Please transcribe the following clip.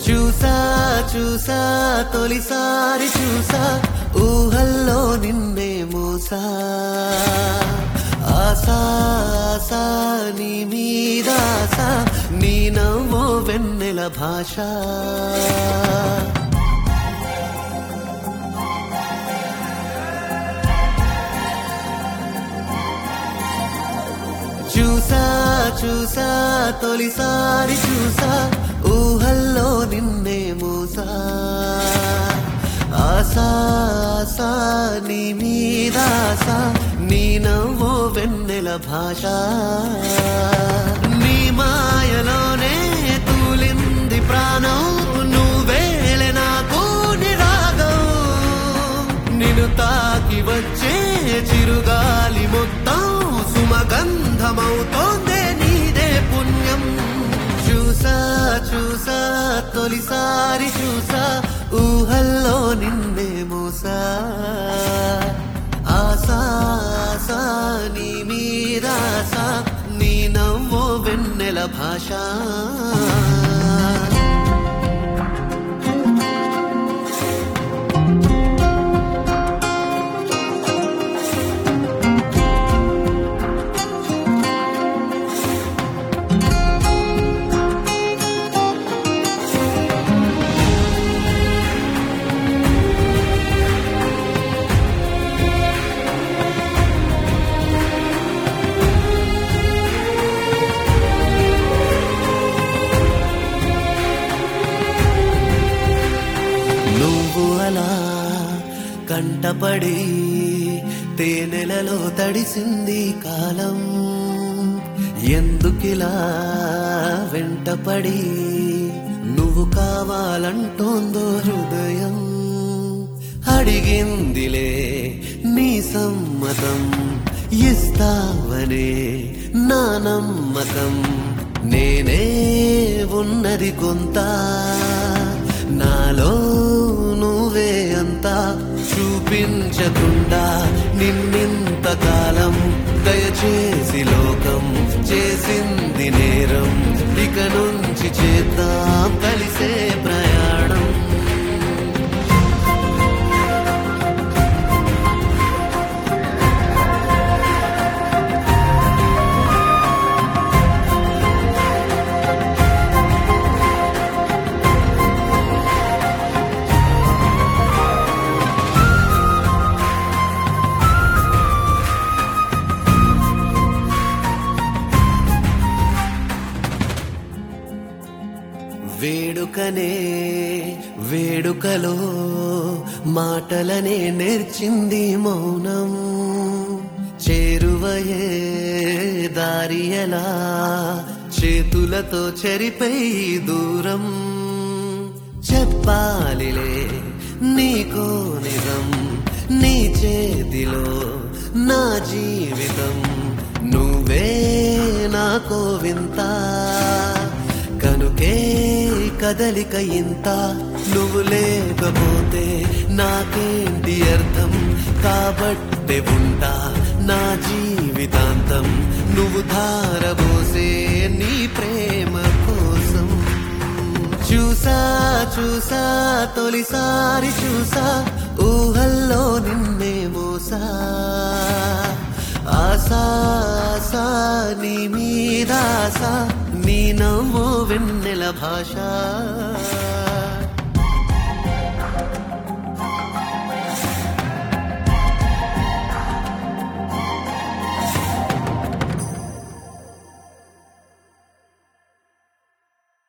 చూసా చూసా తొలిసారి చూసా ఊహల్లో నిన్నే మోసా ఆశా ఆశా నీ మీద ఆశ నీ నవ్వో వెన్నెల భాష చూసా చూసా తొలిసారి చూసా ఊహల్లో నిన్నే మోసా ఆశా ఆశా నీ మీద ఆశ నీ నవ్వో వెన్నెల భాష నీ మాయలోనే తూలింది ప్రాణం నువ్వేలే నాకు నిరాగం నిన్ను తాకి వచ్చే చిరుగాలి మొత్తం సుమగంధమవుతోందే నీదే పుణ్యం చూసా చూసా తొలిసారి చూసా ఊహల్లో నిన్నే మోసా ఆశా ఆశా నీ మీద ఆశ నీ నవ్వో వెన్నెల భాష నువ్వు అలా కంటపడి తేనెలలో తడిసింది కాలం ఎందుకిలా వెంటపడి నువ్వు కావాలంటోందో హృదయం అడిగిందిలే నీ సమ్మతం ఇస్తావనే నా నమ్మకం నేనే ఉన్నది కొంత నాలో నువ్వే అంతా చూపించకుండా నిన్నింత కాలం దయచేసి లోకం చేసింది నేరం ఇక నుంచి చేద్దాం కలిసే ప్రయాణం వేడుకనే వేడుకలో మాటలనే నేర్చింది మౌనం చేరువయే దారి ఎలా చేతులతో చెరిపై దూరం చెప్పాలిలే నీకో నిజం నీ చేతిలో నా జీవితం నువ్వే నాకో వింత కనుకే కదలిక ఇంత నువ్వు లేకపోతే నాకేంటి అర్థం కాబట్టే ఉంటా నా జీవితాంతం నువ్వు ధారబోసే నీ ప్రేమ కోసం చూసా చూసా తొలిసారి చూసా ఊహల్లో నిన్నే మోసా ఆశా ఆశా నీ మీద ఆశ నీ నవ్వు వెన్నెల భాష